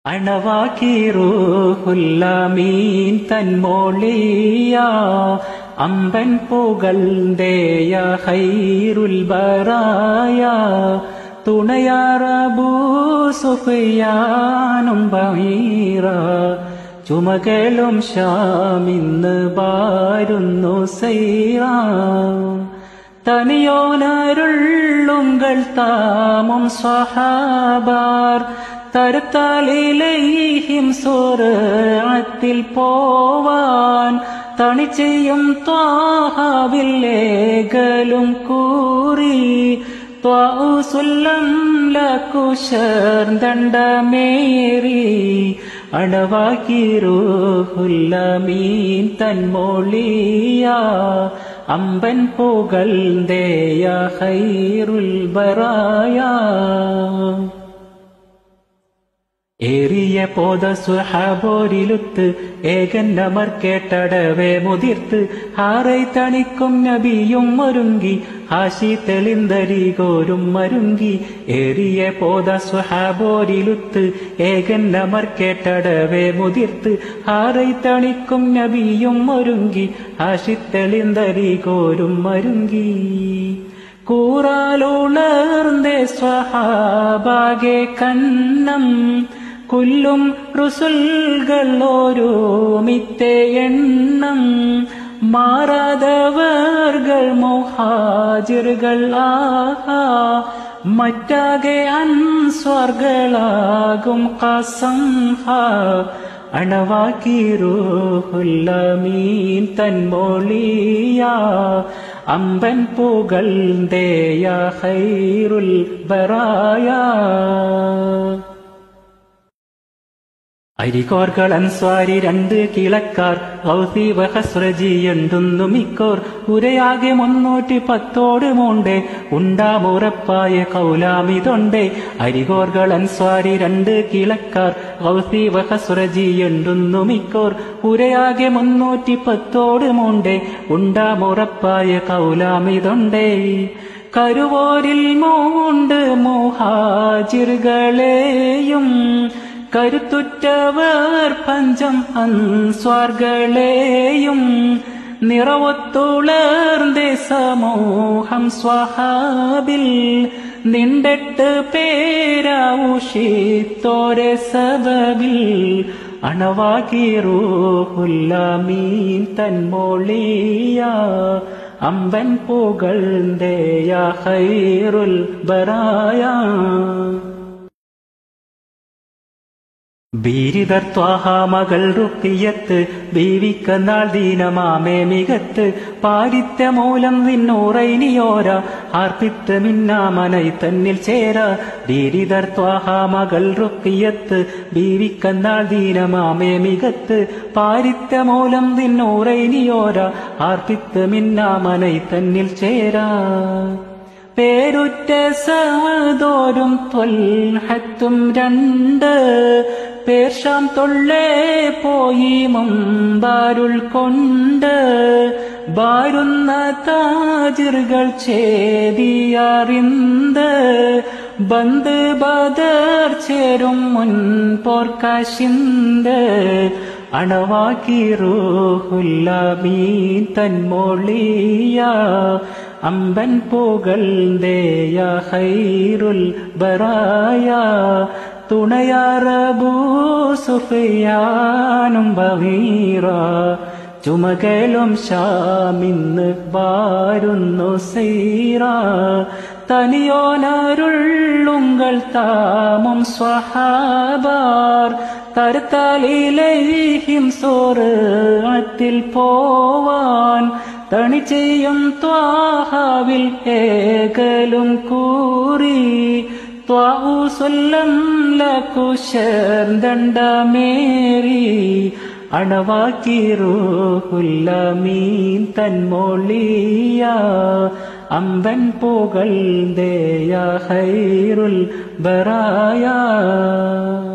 അണവാക്കിറൂഹുല്ലമീൻ തൻമോളിയ അമ്പൻ പുകൾന്തേയ ഹൈറുൽ ബറായ തുണയാറബൂ സുഫിയാനും ബഹീറ ചുമകളും ഷാമിന്ന് ബാരുന്നു സൈറ തനിയോനരുള്ളുങ്കൾ താമും സ്വഹാബാർ തരുത്താലിലേഹിം സോറത്തിൽ പോവാൻ തണി ചെയ്യും ത്വാഹാവില്ലേകലും കൂറി ത്വാസുല്ലം ലക്കുശർ ദണ്ഡമേറി അണവാക്കിറൂഹുല്ലമീൻ തൻമോളിയ അമ്പൻ പുകൾന്തേയ ഹൈറുൽ ബറായ ഏറിയ പോത സുഹാബോരിലുത്ത് ഏകന്നമർ കേട്ടടവേ മുതിർത്ത് ഹാറൈ തണിക്കും നബിയും ഒരുങ്ങി ഹാശി തെളിന്തരികോരും മരുങ്ങി ഏറിയ പോത സുഹാബോരിലുത്ത് ഏകന്നമർ കേട്ടടവേ മുതിർത്ത് ഹാറൈ തണിക്കും നബിയും ഒരുങ്ങി ഹാശി തെളിന്തരികോരും മരുങ്ങി കൂറാലുളർന്നേ സ്വഹാബാകെ കന്നം കൊല്ലും റുസുൽകൾ ഓരോമിത്തെ എണ്ണം മാറാതവർകൾ മൊഹാജിറുകൾ ആഹാ മറ്റാകെ അൻസ്വർകളാകും കസംഹ അണവാക്കിറൂഹുല്ലമീൻ തൻമോളിയ അമ്പൻ പുകൾന്തേയ ഹൈറുൽ ബറായ അരികോർകൾ അൻസ്വാരി രണ്ട് കിളക്കാർ ഔസി വഹസ്രജിയുണ്ടുന്നു മിക്കോർ ഉരയാകെ മുന്നൂറ്റി പത്തോട് മൂണ്ട് ഉണ്ടാമുറപ്പായ കൗലാമിതൊണ്ടേ അരികോർകൾ അൻസ്വാരി രണ്ട് കിളക്കാർ ഔസി വഹസ്രജിയുണ്ടുന്നു മിക്കോർ ഉരയാകെ മുന്നൂറ്റി പത്തോട് മൂണ്ട് ഉണ്ടാമുറപ്പായ കൗലാമിതൊണ്ടേ കരുവോരിൽ മൂണ്ട് മോഹാജിറുകളെയും കരുത്തുറ്റവർ പഞ്ചം അൻസ്വാർകളെയും നിറവത്തുളർന്നേ സമൂഹം സ്വഹാബിൽ നിണ്ടെട്ട് പേരാവുഷിത്തോരെ സബബിൽ അണവാകിറൂഹുല്ലമീൻ തൻമോളിയ അമ്പൻ പുകൾന്തേയ ഹൈറുൽ ബറായ ബീരിതർ ത്വാഹാമകൾ റുക്കിയത്ത് ബീവിക്കന്നാൾ ദീനമാമേ മികത്ത് പാരിത്ത മൂലം നിന്നൂറൈനിയോര ആർപ്പിത്ത് മിന്നാമനൈ തന്നിൽ ചേര ബീരിതർ ത്വാഹാമകൾ റുക്കിയത്ത് ബീവിക്കന്നാൾ ദീനമാമേ മികത്ത് പാരിത്ത മൂലം നിന്നൂറൈനിയോര ആർപ്പിത്ത് മിന്നാമനൈ തന്നിൽ ചേരാ പേരുറ്റ സഹദോരും ത്വൽഹത്തും രണ്ട് പേർഷാം തൊള്ളേ പോയി മുമ്പാരുൾ കൊണ്ട് ബാരുന്ന താജിറുകൾ ചേതിയറിന്ത് ബന്ദ് ബദർ ചേരും മുൻ പോർക്കാശിന്ത് അണവാക്കിറൂഹുല്ലമീൻ തൻമൊളിയ അമ്പൻ പുകൾന്തേയ ഹൈറുൽ ബറായ തുണയാറബൂ സുഫിയാനും ബഹീറ ചുമകലും ഷാമിന്ന് വാരുന്നു സൈറ തനിയോനരുള്ളുങ്കൾ താമും സ്വഹാബാർ തരത്താലിലേഹിം സോറത്തിൽ പോവാൻ തണി ചെയ്യും ത്വാഹാവിൽ ഏകലും കൂറി ത്വാഹുസൊല്ലം ലക്കുശർ ദണ്ഡമേറി അണവാക്കിറൂഹുല്ലമീൻ തൻമൊളിയ അമ്പൻ പുകൾന്തേയ ഹൈറുൽ ബറായ